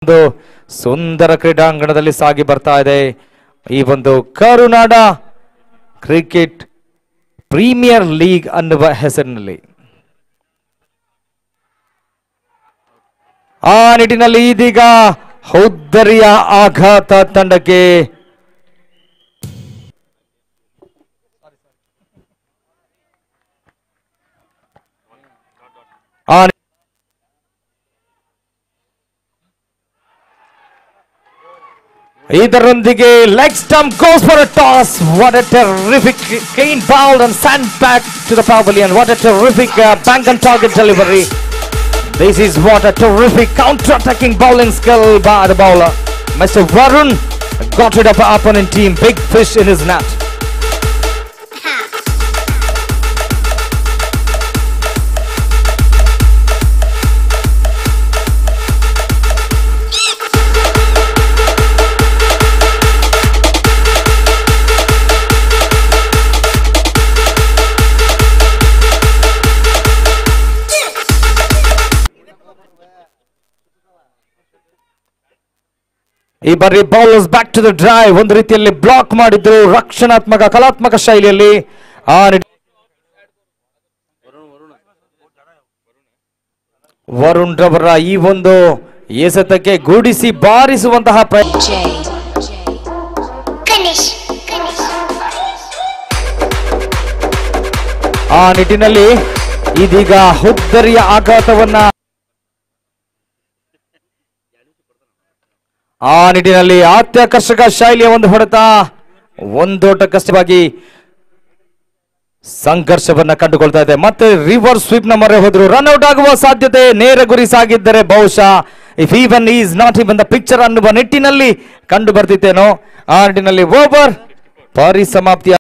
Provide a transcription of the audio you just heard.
ಒಂದು ಸುಂದರ ಕ್ರೀಡಾಂಗಣದಲ್ಲಿ ಸಾಗಿ ಬರ್ತಾ ಇದೆ ಈ ಒಂದು ಕರುನಾಡ ಕ್ರಿಕೆಟ್ ಪ್ರೀಮಿಯರ್ ಲೀಗ್ ಅನ್ನುವ ಹೆಸರಿನಲ್ಲಿ ಆ ನಿಟ್ಟಿನಲ್ಲಿ ಇದೀಗ ಹೌದ್ದರಿಯ ಆಘಾತ ತಂಡಕ್ಕೆ ಆ ನಿ- ಇದರೊಂದಿಗೆ leg stump goes for a toss what a terrific clean ball and sent back to the pavilion what a terrific bang and target delivery This is what a terrific counter-attacking bowling skill by the bowler. Mr. Varun got rid of the opponent team. Big fish in his net. ಈ ಬಾರಿ bowlers back to the drive ಒಂದು ರೀತಿಯಲ್ಲಿ block ಮಾಡಿದ್ರು ರಕ್ಷಣಾತ್ಮಕ ಕಲಾತ್ಮಕ ಶೈಲಿಯಲ್ಲಿ ಆ neat- Varun ರವರ ಈ ಒಂದು ಎಸೆತಕ್ಕೆ ಗೂಡಿಸಿ ಬಾರಿಸುವಂತಹ ಪ್ರಯತ್ನ J. Ganesh. Ganesh. ಆ ನಿಟ್ಟಿನಲ್ಲಿ ಇದೀಗ ಹುದ್ದರಿಯ ಆಘಾತವನ್ನ ಆ ನಿಟ್ಟಿನಲ್ಲಿ ಅತ್ಯಾಕರ್ಷಕ ಶೈಲಿಯ ಒಂದು ಹೊಡೆತ ಒಂದೋಟ ಕಷ್ಟವಾಗಿ ಸಂಘರ್ಷವನ್ನ ಕಂಡುಕೊಳ್ತಾ ಇದೆ ಮತ್ತೆ ರಿವರ್ಸ್ ಸ್ವೀಪ್ ನ ಮೊರೆ ಹೋದ್ರು ರನ್ಔಟ್ ಆಗುವ ಸಾಧ್ಯತೆ ನೇರ ಗುರಿ ಸಾಗಿದ್ದರೆ ಬಹುಶಃ if even is not even the picture ಅನ್ನುವ ನಿಟ್ಟಿನಲ್ಲಿ ಕಂಡು ಬರ್ತಿತ್ತೇನೋ ಆ ನಿಟ್ಟಿನಲ್ಲಿ ಓವರ್ ಪರಿಸಮಾಪ್ತಿಯ